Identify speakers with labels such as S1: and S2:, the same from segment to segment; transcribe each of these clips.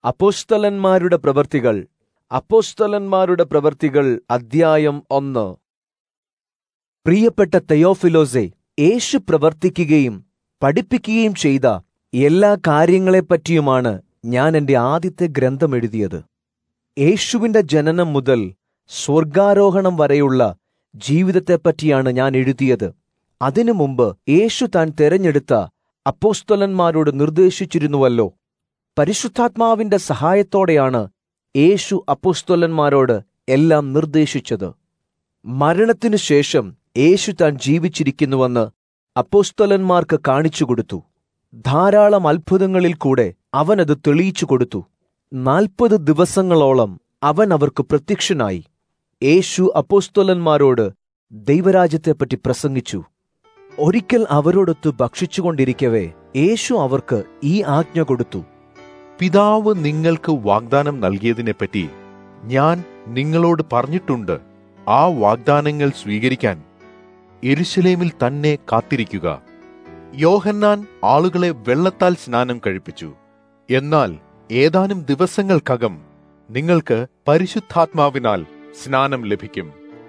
S1: അപ്പോസ്തലന്മാരുടെ പ്രവൃത്തികൾ അപ്പോസ്തലന്മാരുടെ പ്രവൃത്തികൾ അദ്ധ്യായം ഒന്ന് പ്രിയപ്പെട്ട തെയോഫിലോസെ യേശു പ്രവർത്തിക്കുകയും പഠിപ്പിക്കുകയും ചെയ്ത എല്ലാ കാര്യങ്ങളെപ്പറ്റിയുമാണ് ഞാൻ എന്റെ ആദ്യത്തെ ഗ്രന്ഥം എഴുതിയത് യേശുവിന്റെ ജനനം മുതൽ സ്വർഗാരോഹണം വരെയുള്ള ജീവിതത്തെപ്പറ്റിയാണ് ഞാൻ എഴുതിയത് അതിനു മുമ്പ് യേശു താൻ തെരഞ്ഞെടുത്ത അപ്പോസ്തലന്മാരോട് നിർദ്ദേശിച്ചിരുന്നുവല്ലോ പരിശുദ്ധാത്മാവിന്റെ സഹായത്തോടെയാണ് യേശു അപ്പോസ്തലന്മാരോട് എല്ലാം നിർദ്ദേശിച്ചത് മരണത്തിനു ശേഷം യേശു താൻ ജീവിച്ചിരിക്കുന്നുവെന്ന് അപ്പോസ്തലന്മാർക്ക് കാണിച്ചുകൊടുത്തു ധാരാളം അത്ഭുതങ്ങളിൽ കൂടെ അവനത് തെളിയിച്ചു കൊടുത്തു നാൽപ്പത് ദിവസങ്ങളോളം അവൻ അവർക്ക് പ്രത്യക്ഷനായി യേശു അപ്പോസ്തലന്മാരോട് ദൈവരാജ്യത്തെപ്പറ്റി പ്രസംഗിച്ചു ഒരിക്കൽ അവരോടൊത്ത് ഭക്ഷിച്ചുകൊണ്ടിരിക്കവേ യേശു അവർക്ക് ഈ ആജ്ഞ കൊടുത്തു
S2: പിതാവ് നിങ്ങൾക്ക് വാഗ്ദാനം നൽകിയതിനെപ്പറ്റി ഞാൻ നിങ്ങളോട് പറഞ്ഞിട്ടുണ്ട് ആ വാഗ്ദാനങ്ങൾ സ്വീകരിക്കാൻ എരുശലേമിൽ തന്നെ കാത്തിരിക്കുക യോഹന്നാൻ ആളുകളെ വെള്ളത്താൽ സ്നാനം കഴിപ്പിച്ചു എന്നാൽ ഏതാനും ദിവസങ്ങൾക്കകം നിങ്ങൾക്ക് പരിശുദ്ധാത്മാവിനാൽ സ്നാനം ലഭിക്കും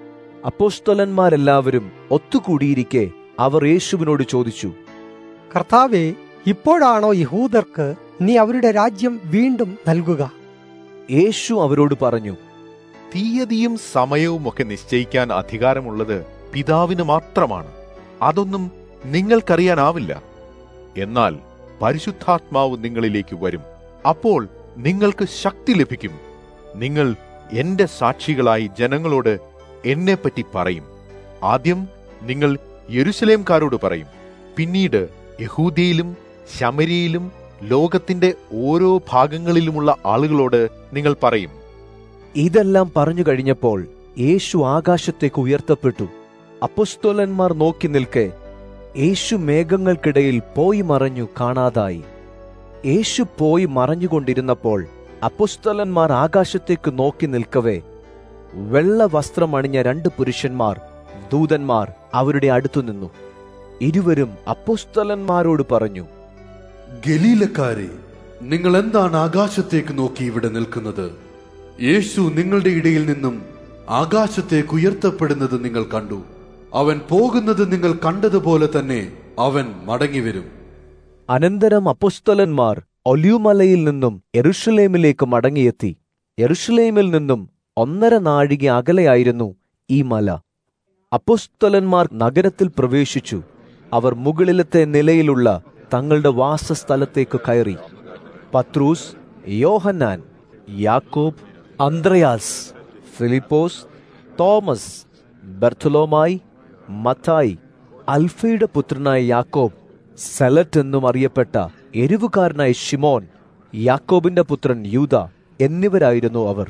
S1: അപ്പോസ്തലന്മാരെല്ലാവരും ഒത്തുകൂടിയിരിക്കെ അവർ യേശുവിനോട് ചോദിച്ചു
S3: കർത്താവെ ഇപ്പോഴാണോ യഹൂദർക്ക് നീ അവരുടെ രാജ്യം വീണ്ടും നൽകുക
S1: യേശു അവരോട് പറഞ്ഞു
S2: തീയതിയും സമയവും ഒക്കെ നിശ്ചയിക്കാൻ അധികാരമുള്ളത് പിതാവിന് മാത്രമാണ് അതൊന്നും നിങ്ങൾക്കറിയാനാവില്ല എന്നാൽ പരിശുദ്ധാത്മാവ് നിങ്ങളിലേക്ക് വരും അപ്പോൾ നിങ്ങൾക്ക് ശക്തി ലഭിക്കും നിങ്ങൾ എന്റെ സാക്ഷികളായി ജനങ്ങളോട് എന്നെപ്പറ്റി പറയും ആദ്യം നിങ്ങൾ യെരുശലേംകാരോട് പറയും പിന്നീട് യഹൂദിയിലും ശമരിയിലും ലോകത്തിന്റെ ഓരോ ഭാഗങ്ങളിലുമുള്ള ആളുകളോട് നിങ്ങൾ പറയും
S1: ഇതെല്ലാം പറഞ്ഞു കഴിഞ്ഞപ്പോൾ യേശു ആകാശത്തേക്ക് ഉയർത്തപ്പെട്ടു അപ്പസ്തോലന്മാർ നോക്കി നിൽക്കെ യേശു മേഘങ്ങൾക്കിടയിൽ പോയി മറഞ്ഞു കാണാതായി യേശു പോയി മറഞ്ഞുകൊണ്ടിരുന്നപ്പോൾ അപ്പസ്തോലന്മാർ ആകാശത്തേക്ക് നോക്കി നിൽക്കവേ വെള്ള വസ്ത്രമണിഞ്ഞ രണ്ട് പുരുഷന്മാർ ദൂതന്മാർ അവരുടെ അടുത്തു നിന്നു ഇരുവരും അപ്പോസ്തലന്മാരോട് പറഞ്ഞു
S4: ഗലീലക്കാരെ നിങ്ങൾ എന്താണ് ആകാശത്തേക്ക് നോക്കി ഇവിടെ നിൽക്കുന്നത് യേശു നിങ്ങളുടെ ഇടയിൽ നിന്നും ആകാശത്തേക്ക് ഉയർത്തപ്പെടുന്നത് നിങ്ങൾ കണ്ടു അവൻ പോകുന്നത് നിങ്ങൾ കണ്ടതുപോലെ തന്നെ അവൻ മടങ്ങിവരും
S1: അനന്തരം അപ്പൊസ്തലന്മാർ ഒലിയുമലയിൽ നിന്നും എറുഷലേമിലേക്ക് മടങ്ങിയെത്തി എറുഷലേമിൽ നിന്നും ഒന്നര നാഴിക അകലെയായിരുന്നു ഈ മല അപ്പൊസ്തലന്മാർ നഗരത്തിൽ പ്രവേശിച്ചു അവർ മുകളിലത്തെ നിലയിലുള്ള തങ്ങളുടെ വാസസ്ഥലത്തേക്ക് കയറി പത്രൂസ് യോഹന്നാൻ യാക്കോബ് അന്ത്രയാസ് ഫിലിപ്പോസ് തോമസ് ബർത്തലോമായി മത്തായി അൽഫയുടെ പുത്രനായ യാക്കോബ് സെലറ്റ് എന്നും അറിയപ്പെട്ട എരിവുകാരനായ ഷിമോൻ യാക്കോബിന്റെ പുത്രൻ യൂത എന്നിവരായിരുന്നു അവർ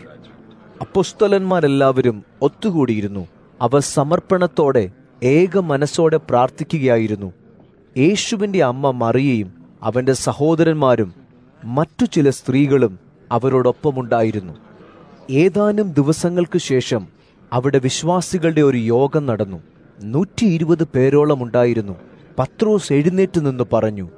S1: അപ്പൊസ്തലന്മാരെല്ലാവരും ഒത്തുകൂടിയിരുന്നു അവർ സമർപ്പണത്തോടെ ഏക മനസ്സോടെ പ്രാർത്ഥിക്കുകയായിരുന്നു യേശുവിന്റെ അമ്മ മറിയയും അവന്റെ സഹോദരന്മാരും മറ്റു ചില സ്ത്രീകളും അവരോടൊപ്പമുണ്ടായിരുന്നു ഏതാനും ദിവസങ്ങൾക്ക് ശേഷം അവിടെ വിശ്വാസികളുടെ ഒരു യോഗം നടന്നു നൂറ്റി ഇരുപത് പേരോളം ഉണ്ടായിരുന്നു പത്രോസ് എഴുന്നേറ്റ് നിന്ന് പറഞ്ഞു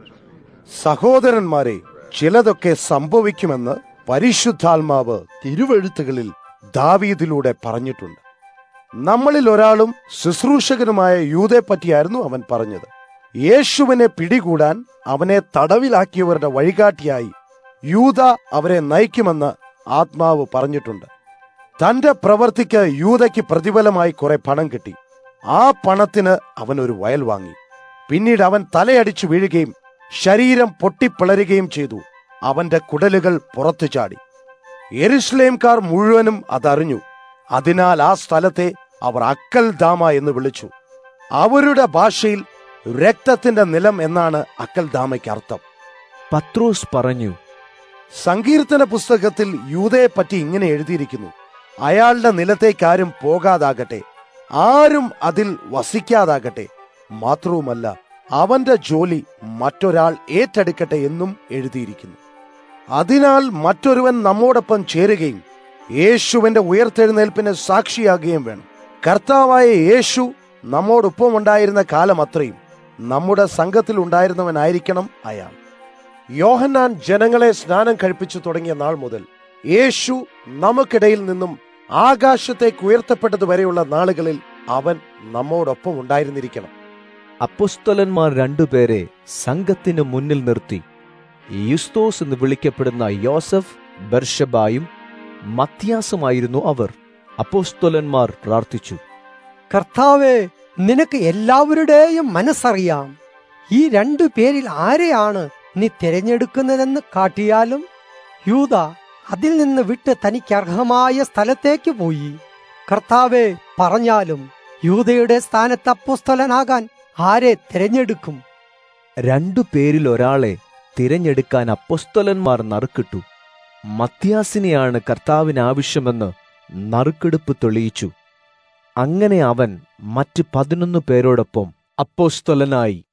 S5: സഹോദരന്മാരെ ചിലതൊക്കെ സംഭവിക്കുമെന്ന് പരിശുദ്ധാത്മാവ് തിരുവെഴുത്തുകളിൽ ദാവീദിലൂടെ പറഞ്ഞിട്ടുണ്ട് നമ്മളിൽ ഒരാളും ശുശ്രൂഷകനുമായ യൂതെ പറ്റിയായിരുന്നു അവൻ പറഞ്ഞത് യേശുവിനെ പിടികൂടാൻ അവനെ തടവിലാക്കിയവരുടെ വഴികാട്ടിയായി യൂത അവരെ നയിക്കുമെന്ന് ആത്മാവ് പറഞ്ഞിട്ടുണ്ട് തന്റെ പ്രവർത്തിക്ക് യൂതയ്ക്ക് പ്രതിഫലമായി കുറെ പണം കിട്ടി ആ പണത്തിന് അവൻ ഒരു വയൽ വാങ്ങി പിന്നീട് അവൻ തലയടിച്ചു വീഴുകയും ശരീരം പൊട്ടിപ്പിളരുകയും ചെയ്തു അവന്റെ കുടലുകൾ പുറത്തു ചാടി എരുസ്ലേംകാർ മുഴുവനും അതറിഞ്ഞു അതിനാൽ ആ സ്ഥലത്തെ അവർ അക്കൽ ദാമ എന്ന് വിളിച്ചു അവരുടെ ഭാഷയിൽ രക്തത്തിന്റെ നിലം എന്നാണ് അക്കൽ ദാമയ്ക്ക് അർത്ഥം
S1: പത്രോസ് പറഞ്ഞു
S5: സങ്കീർത്തന പുസ്തകത്തിൽ യൂതയെ പറ്റി ഇങ്ങനെ എഴുതിയിരിക്കുന്നു അയാളുടെ നിലത്തേക്കാരും പോകാതാകട്ടെ ആരും അതിൽ വസിക്കാതാകട്ടെ മാത്രവുമല്ല അവന്റെ ജോലി മറ്റൊരാൾ ഏറ്റെടുക്കട്ടെ എന്നും എഴുതിയിരിക്കുന്നു അതിനാൽ മറ്റൊരുവൻ നമ്മോടൊപ്പം ചേരുകയും യേശുവിന്റെ ഉയർത്തെഴുന്നേൽപ്പിന് സാക്ഷിയാകുകയും വേണം കർത്താവായ യേശു നമ്മോടൊപ്പം ഉണ്ടായിരുന്ന കാലം അത്രയും നമ്മുടെ സംഘത്തിൽ ഉണ്ടായിരുന്നവനായിരിക്കണം അയാൾ യോഹന്നാൻ ജനങ്ങളെ സ്നാനം കഴിപ്പിച്ചു തുടങ്ങിയ നാൾ മുതൽ യേശു നമുക്കിടയിൽ നിന്നും ആകാശത്തേക്ക് ഉയർത്തപ്പെട്ടതുവരെയുള്ള നാളുകളിൽ അവൻ നമ്മോടൊപ്പം ഉണ്ടായിരുന്നിരിക്കണം
S1: അപ്പൊസ്തലന്മാർ രണ്ടുപേരെ സംഘത്തിന് മുന്നിൽ നിർത്തി യുസ്തോസ് എന്ന് വിളിക്കപ്പെടുന്ന യോസഫ് ബർഷബായും മത്യാസുമായിരുന്നു അവർ അപ്പോസ്തലന്മാർ പ്രാർത്ഥിച്ചു
S3: കർത്താവെ നിനക്ക് എല്ലാവരുടെയും മനസ്സറിയാം ഈ രണ്ടു പേരിൽ ആരെയാണ് നീ തിരഞ്ഞെടുക്കുന്നതെന്ന് കാട്ടിയാലും യൂത അതിൽ നിന്ന് വിട്ട് തനിക്ക് അർഹമായ സ്ഥലത്തേക്ക് പോയി കർത്താവെ പറഞ്ഞാലും യൂതയുടെ സ്ഥാനത്ത് അപ്പോസ്തലനാകാൻ ആരെ തിരഞ്ഞെടുക്കും
S1: രണ്ടു പേരിൽ ഒരാളെ തിരഞ്ഞെടുക്കാൻ അപ്പൊസ്തലന്മാർ നറുക്കിട്ടു മത്യാസിനെയാണ് കർത്താവിന് ആവശ്യമെന്ന് നറുക്കെടുപ്പ് തെളിയിച്ചു അങ്ങനെ അവൻ മറ്റ് പതിനൊന്ന് പേരോടൊപ്പം അപ്പോസ്തലനായി